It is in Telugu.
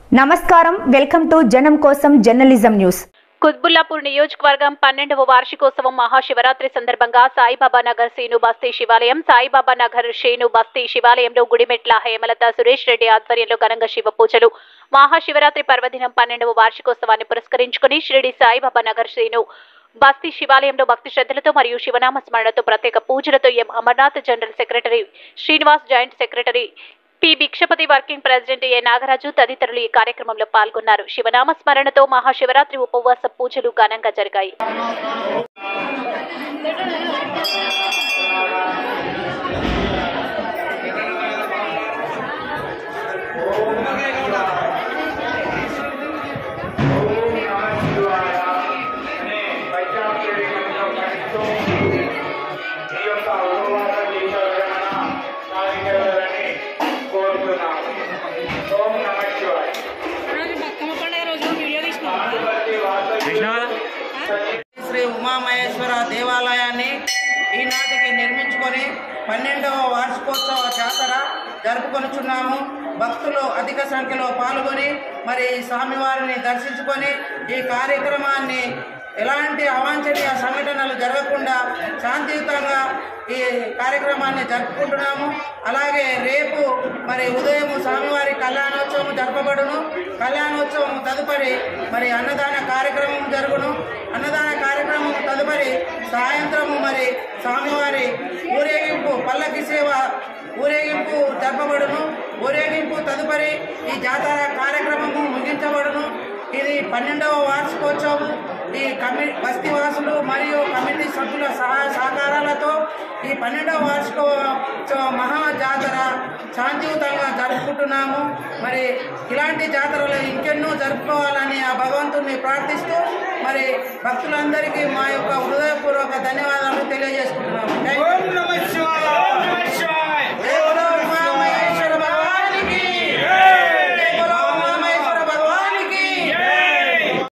నమస్కారం వెల్కమ్ టు జనం కోసం జర్నలిజం న్యూస్ కుత్బుల్లాపూర్ నియోజకవర్గం పన్నెండవ వార్షికోత్సవం మహాశివరాత్రి సందర్భంగా సాయిబాబా నగర్ శ్రీను బస్తీ శివాలయం సాయిబాబా నగర్ శ్రీను బస్తీ శివాలయంలో గుడిమెట్ల హేమలత సురేష్ రెడ్డి ఆధ్వర్యంలో ఘనంగా శివ పూజలు మహాశివరాత్రి పర్వదినం పన్నెండవ వార్షికోత్సవాన్ని పురస్కరించుకుని షిరిడి సాయిబాబా నగర్ శ్రీను బస్తీ శివాలయంలో భక్తి శ్రద్ధలతో మరియు శివనామ స్మరణతో ప్రత్యేక పూజలతో M Amarnath general secretary Srinivas joint secretary P Bhikshapathi working president A Nagaraju తదితరులు ఈ కార్యక్రమంలో పాల్గొన్నారు శివనామ స్మరణతో మహాశివరాత్రి ఉపవాస పూజలు ఘనంగా జరిగాయి ఓం నమ శివాయ రోజు బతుకమ్మ పండుగ రోజు వీడియో తీసినాం శ్రీ ఉమామహేశ్వర దేవాలయాన్ని ఈనాటికి నిర్మించుకొని పన్నెండవ వార్షికోత్సవ జాతర జరుపుకొనుచున్నాము భక్తులు అధిక సంఖ్యలో పాల్గొని మరి స్వామివారిని దర్శించుకొని ఈ కార్యక్రమాన్ని ఎలాంటి అవాంఛనీయ సంఘటనలు జరగకుండా శాంతియుతంగా ఈ కార్యక్రమాన్ని జరుపుకుంటున్నాము అలాగే రేపు మరి ఉదయం స్వామివారి కళ్యాణోత్సవం జరపబడును కళ్యాణోత్సవం తదుపరి మరి అన్నదాన కార్యక్రమం జరుగును అన్నదాన కార్యక్రమం తదుపరి సాయంత్రము మరి స్వామివారి ఊరేగింపు పల్లకి సేవ ఊరేగింపు జరపబడును ఊరేగింపు తదుపరి ఈ జాతర కార్యక్రమము ముగించబడును ఇది పన్నెండవ వార్షికోత్సవం ఈ కమి బస్తీవాసులు మరియు కమిటీ సభ్యుల సహాయ సహకారాలతో ఈ పన్నెండవ వార్షికోత్సవ మహా జాతర శాంతియుతంగా జరుపుకుంటున్నాము మరి ఇలాంటి జాతరలు ఇంకెన్నో జరుపుకోవాలని ఆ భగవంతుని ప్రార్థిస్తూ మరి భక్తులందరికీ మా యొక్క హృదయపూర్వక ధన్యవాదాలు తెలియజేసుకుంటున్నాము థ్యాంక్ యూ